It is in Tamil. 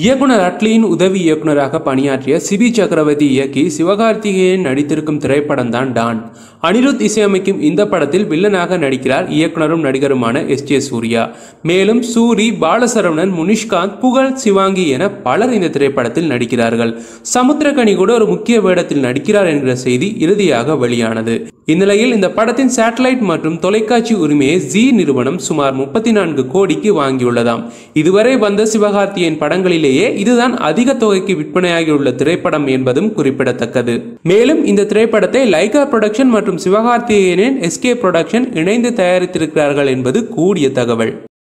இயக்குனர் அட்லியின் உதவி இயக்குனராக பணியாற்றிய சிபி சக்கரவர்த்தி இயக்கி சிவகார்த்திகேயன் நடித்திருக்கும் திரைப்படம் தான் டான் அனிருத் இசையமைக்கும் இந்த படத்தில் வில்லனாக நடிக்கிறார் இயக்குனரும் நடிகருமான எஸ் ஜே சூர்யா மேலும் சூரி பாலசரவணன் முனிஷ்காந்த் புகழ் சிவாங்கி என பலர் இந்த திரைப்படத்தில் நடிக்கிறார்கள் சமுத்திரகனி கூட ஒரு முக்கிய வேடத்தில் நடிக்கிறார் என்கிற செய்தி இறுதியாக வெளியானது இந்நிலையில் இந்த படத்தின் சேட்டலைட் மற்றும் தொலைக்காட்சி உரிமையை ஜி நிறுவனம் சுமார் முப்பத்தி நான்கு கோடிக்கு வாங்கியுள்ளதாம் இதுவரை வந்த சிவகார்த்தியின் படங்களிலேயே இதுதான் அதிக தொகைக்கு விற்பனையாகியுள்ள திரைப்படம் என்பதும் குறிப்பிடத்தக்கது மேலும் இந்த திரைப்படத்தை லைகா புரொடக்ஷன் மற்றும் சிவகார்த்திகேயனின் எஸ்கே புரொடக்ஷன் இணைந்து தயாரித்திருக்கிறார்கள் என்பது கூடிய தகவல்